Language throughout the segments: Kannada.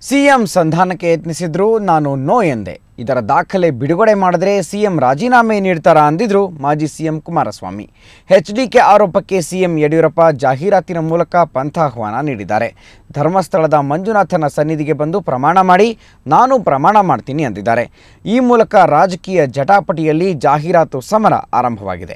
ಸಿಎಂ ಸಂಧಾನಕ್ಕೆ ಯತ್ನಿಸಿದ್ರು ನಾನು ನೋ ಎಂದೆ ಇದರ ದಾಖಲೆ ಬಿಡುಗಡೆ ಮಾಡಿದ್ರೆ ಸಿಎಂ ರಾಜೀನಾಮೆ ನೀಡ್ತಾರಾ ಅಂದಿದ್ರು ಮಾಜಿ ಸಿಎಂ ಕುಮಾರಸ್ವಾಮಿ ಎಚ್ಡಿಕೆ ಆರೋಪಕ್ಕೆ ಸಿಎಂ ಯಡಿಯೂರಪ್ಪ ಜಾಹೀರಾತಿನ ಮೂಲಕ ಪಂಥಾಹ್ವಾನ ನೀಡಿದ್ದಾರೆ ಧರ್ಮಸ್ಥಳದ ಮಂಜುನಾಥನ ಸನ್ನಿಧಿಗೆ ಬಂದು ಪ್ರಮಾಣ ಮಾಡಿ ನಾನು ಪ್ರಮಾಣ ಮಾಡ್ತೀನಿ ಅಂದಿದ್ದಾರೆ ಈ ಮೂಲಕ ರಾಜಕೀಯ ಜಟಾಪಟಿಯಲ್ಲಿ ಜಾಹೀರಾತು ಸಮರ ಆರಂಭವಾಗಿದೆ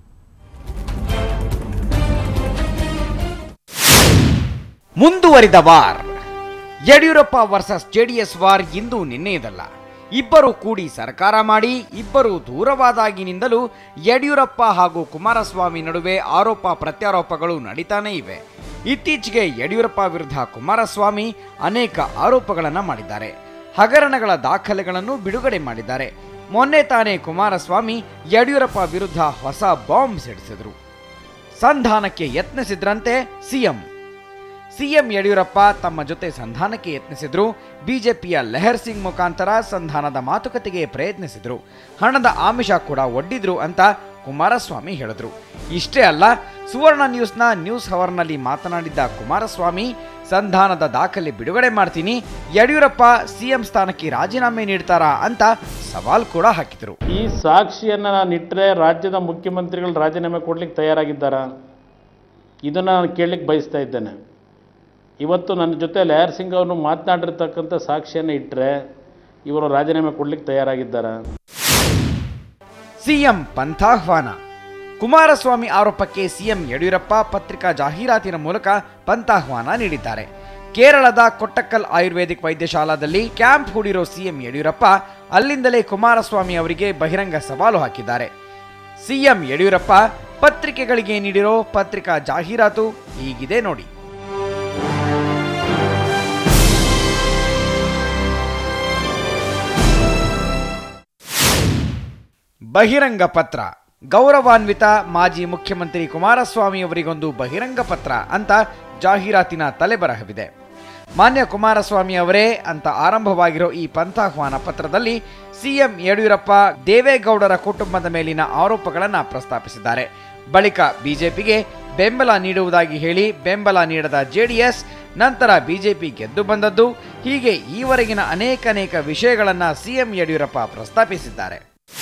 ಮುಂದುವರಿದ war Yediyurappa versus JDS war ಇಂದು ನಿನ್ನೆಯದಲ್ಲ ಇಬ್ಬರು ಕೂಡಿ ಸರ್ಕಾರ ಮಾಡಿ ಇಬ್ಬರು ದೂರವಾದಾಗಿನಿಂದಲೂ ಯಡಿಯೂರಪ್ಪ ಹಾಗೂ ಕುಮಾರಸ್ವಾಮಿ ನಡುವೆ ಆರೋಪ ಪ್ರತ್ಯಾರೋಪಗಳು ನಡೀತಾನೇ ಇವೆ ಇತ್ತೀಚೆಗೆ ಯಡಿಯೂರಪ್ಪ ವಿರುದ್ಧ ಕುಮಾರಸ್ವಾಮಿ ಅನೇಕ ಆರೋಪಗಳನ್ನು ಮಾಡಿದ್ದಾರೆ ಹಗರಣಗಳ ದಾಖಲೆಗಳನ್ನು ಬಿಡುಗಡೆ ಮಾಡಿದ್ದಾರೆ ಮೊನ್ನೆ ತಾನೇ ಕುಮಾರಸ್ವಾಮಿ ಯಡಿಯೂರಪ್ಪ ವಿರುದ್ಧ ಹೊಸ ಬಾಂಬ್ ಸಿಡಿಸಿದರು ಸಂಧಾನಕ್ಕೆ ಯತ್ನಿಸಿದ್ರಂತೆ ಸಿಎಂ ಸಿಎಂ ಯಡಿಯೂರಪ್ಪ ತಮ್ಮ ಜೊತೆ ಸಂಧಾನಕ್ಕೆ ಯತ್ನಿಸಿದ್ರು ಬಿಜೆಪಿಯ ಲೆಹರ್ ಸಿಂಗ್ ಮುಖಾಂತರ ಸಂಧಾನದ ಮಾತುಕತೆಗೆ ಪ್ರಯತ್ನಿಸಿದ್ರು ಹಣದ ಆಮಿಷ ಕೂಡ ಒಡ್ಡಿದ್ರು ಅಂತ ಕುಮಾರಸ್ವಾಮಿ ಹೇಳಿದ್ರು ಇಷ್ಟೇ ಅಲ್ಲ ಸುವರ್ಣ ನ್ಯೂಸ್ನ ನ್ಯೂಸ್ ಹವರ್ನಲ್ಲಿ ಮಾತನಾಡಿದ್ದ ಕುಮಾರಸ್ವಾಮಿ ಸಂಧಾನದ ದಾಖಲೆ ಬಿಡುಗಡೆ ಮಾಡ್ತೀನಿ ಯಡಿಯೂರಪ್ಪ ಸಿಎಂ ಸ್ಥಾನಕ್ಕೆ ರಾಜೀನಾಮೆ ನೀಡ್ತಾರಾ ಅಂತ ಸವಾಲ್ ಕೂಡ ಹಾಕಿದ್ರು ಈ ಸಾಕ್ಷಿಯನ್ನು ನಾನು ಇಟ್ಟರೆ ರಾಜ್ಯದ ಮುಖ್ಯಮಂತ್ರಿಗಳು ರಾಜೀನಾಮೆ ಕೊಡ್ಲಿಕ್ಕೆ ತಯಾರಾಗಿದ್ದಾರಾ ಇದನ್ನು ನಾನು ಕೇಳಲಿಕ್ಕೆ ಬಯಸ್ತಾ ಇದ್ದೇನೆ ಇವತ್ತು ನನ್ನ ಜೊತೆ ಲಯರ್ ಸಿಂಗ್ ಅವರು ಮಾತನಾಡಿರ್ತಕ್ಕಂಥ ಸಾಕ್ಷಿಯನ್ನು ಇಟ್ಟರೆ ಇವರು ರಾಜೀನಾಮೆ ಕೊಡ್ಲಿಕ್ಕೆ ತಯಾರಾಗಿದ್ದಾರಾ ಸಿಎಂ ಪಂಥಾಹ್ವಾನ ಕುಮಾರಸ್ವಾಮಿ ಆರೋಪಕ್ಕೆ ಸಿಎಂ ಯಡಿಯೂರಪ್ಪ ಪತ್ರಿಕಾ ಜಾಹೀರಾತಿನ ಮೂಲಕ ಪಂಥಾಹ್ವಾನ ನೀಡಿದ್ದಾರೆ ಕೇರಳದ ಕೊಟ್ಟಕ್ಕಲ್ ಆಯುರ್ವೇದಿಕ್ ವೈದ್ಯಶಾಲಾದಲ್ಲಿ ಕ್ಯಾಂಪ್ ಹೂಡಿರೋ ಸಿಎಂ ಯಡಿಯೂರಪ್ಪ ಅಲ್ಲಿಂದಲೇ ಕುಮಾರಸ್ವಾಮಿ ಅವರಿಗೆ ಬಹಿರಂಗ ಸವಾಲು ಹಾಕಿದ್ದಾರೆ ಸಿಎಂ ಯಡಿಯೂರಪ್ಪ ಪತ್ರಿಕೆಗಳಿಗೆ ನೀಡಿರೋ ಪತ್ರಿಕಾ ಜಾಹೀರಾತು ಹೀಗಿದೆ ನೋಡಿ ಬಹಿರಂಗ ಪತ್ರ ಗೌರವಾನ್ವಿತ ಮಾಜಿ ಮುಖ್ಯಮಂತ್ರಿ ಕುಮಾರಸ್ವಾಮಿ ಅವರಿಗೊಂದು ಬಹಿರಂಗ ಪತ್ರ ಅಂತ ಜಾಹೀರಾತಿನ ತಲೆಬರಹವಿದೆ ಮಾನ್ಯ ಕುಮಾರಸ್ವಾಮಿ ಅವರೇ ಅಂತ ಆರಂಭವಾಗಿರೋ ಈ ಪಂಥಾಹ್ವಾನ ಪತ್ರದಲ್ಲಿ ಸಿಎಂ ಯಡಿಯೂರಪ್ಪ ದೇವೇಗೌಡರ ಕುಟುಂಬದ ಮೇಲಿನ ಆರೋಪಗಳನ್ನು ಪ್ರಸ್ತಾಪಿಸಿದ್ದಾರೆ ಬಳಿಕ ಬಿಜೆಪಿಗೆ ಬೆಂಬಲ ನೀಡುವುದಾಗಿ ಹೇಳಿ ಬೆಂಬಲ ನೀಡದ ಜೆಡಿಎಸ್ ನಂತರ ಬಿಜೆಪಿ ಗೆದ್ದು ಬಂದದ್ದು ಹೀಗೆ ಈವರೆಗಿನ ಅನೇಕನೇಕ ವಿಷಯಗಳನ್ನು ಸಿಎಂ ಯಡಿಯೂರಪ್ಪ ಪ್ರಸ್ತಾಪಿಸಿದ್ದಾರೆ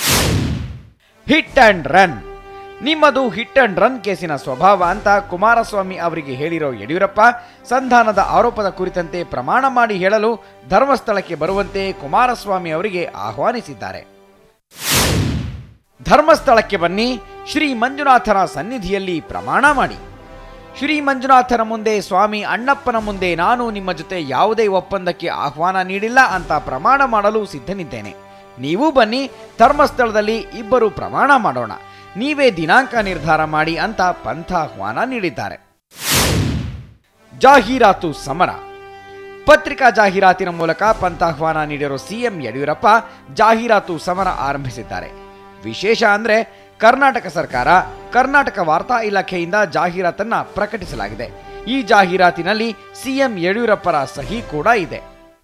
ಹಿಟ್ ಅಂಡ್ ರನ್ ನಿಮ್ಮದು ಹಿಟ್ ಅಂಡ್ ರನ್ ಕೇಸಿನ ಸ್ವಭಾವ ಅಂತ ಕುಮಾರಸ್ವಾಮಿ ಅವರಿಗೆ ಹೇಳಿರೋ ಯಡಿಯೂರಪ್ಪ ಸಂಧಾನದ ಆರೋಪದ ಕುರಿತಂತೆ ಪ್ರಮಾಣ ಮಾಡಿ ಹೇಳಲು ಧರ್ಮಸ್ಥಳಕ್ಕೆ ಬರುವಂತೆ ಕುಮಾರಸ್ವಾಮಿ ಅವರಿಗೆ ಆಹ್ವಾನಿಸಿದ್ದಾರೆ ಧರ್ಮಸ್ಥಳಕ್ಕೆ ಬನ್ನಿ ಶ್ರೀ ಮಂಜುನಾಥನ ಸನ್ನಿಧಿಯಲ್ಲಿ ಪ್ರಮಾಣ ಮಾಡಿ ಶ್ರೀ ಮಂಜುನಾಥನ ಮುಂದೆ ಸ್ವಾಮಿ ಅಣ್ಣಪ್ಪನ ಮುಂದೆ ನಾನು ನಿಮ್ಮ ಜೊತೆ ಯಾವುದೇ ಒಪ್ಪಂದಕ್ಕೆ ಆಹ್ವಾನ ನೀಡಿಲ್ಲ ಅಂತ ಪ್ರಮಾಣ ಮಾಡಲು ಸಿದ್ಧನಿದ್ದೇನೆ ನೀವು ಬನ್ನಿ ಧರ್ಮಸ್ಥಳದಲ್ಲಿ ಇಬ್ಬರು ಪ್ರಮಾಣ ಮಾಡೋಣ ನೀವೇ ದಿನಾಂಕ ನಿರ್ಧಾರ ಮಾಡಿ ಅಂತ ಪಂಥಾಹ್ವಾನ ನೀಡಿದ್ದಾರೆ ಜಾಹೀರಾತು ಸಮರ ಪತ್ರಿಕಾ ಜಾಹೀರಾತಿನ ಮೂಲಕ ಪಂಥಾಹ್ವಾನ ನೀಡಿರೋ ಸಿಎಂ ಯಡಿಯೂರಪ್ಪ ಜಾಹೀರಾತು ಸಮರ ಆರಂಭಿಸಿದ್ದಾರೆ ವಿಶೇಷ ಅಂದ್ರೆ ಕರ್ನಾಟಕ ಸರ್ಕಾರ ಕರ್ನಾಟಕ ವಾರ್ತಾ ಇಲಾಖೆಯಿಂದ ಜಾಹೀರಾತನ್ನ ಪ್ರಕಟಿಸಲಾಗಿದೆ ಈ ಜಾಹೀರಾತಿನಲ್ಲಿ ಸಿಎಂ ಯಡಿಯೂರಪ್ಪರ ಸಹಿ ಕೂಡ ಇದೆ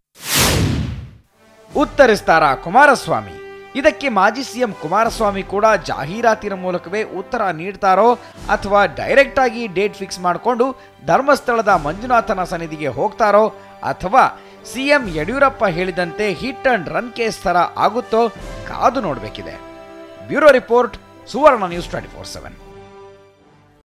ಉತ್ತರಿಸ್ತಾರಾ ಕುಮಾರಸ್ವಾಮಿ ಇದಕ್ಕೆ ಮಾಜಿ ಸಿಎಂ ಕುಮಾರಸ್ವಾಮಿ ಕೂಡ ಜಾಹೀರಾತಿನ ಮೂಲಕವೇ ಉತ್ತರ ನೀಡ್ತಾರೋ ಅಥವಾ ಡೈರೆಕ್ಟ್ ಆಗಿ ಡೇಟ್ ಫಿಕ್ಸ್ ಮಾಡಿಕೊಂಡು ಧರ್ಮಸ್ಥಳದ ಮಂಜುನಾಥನ ಸನ್ನಿಧಿಗೆ ಹೋಗ್ತಾರೋ ಅಥವಾ ಸಿಎಂ ಯಡಿಯೂರಪ್ಪ ಹೇಳಿದಂತೆ ಹಿಟ್ ಅಂಡ್ ರನ್ ಕೇಸ್ ತರ ಆಗುತ್ತೋ ಕಾದು ನೋಡಬೇಕಿದೆ bureau report Suvarna news twenty four seven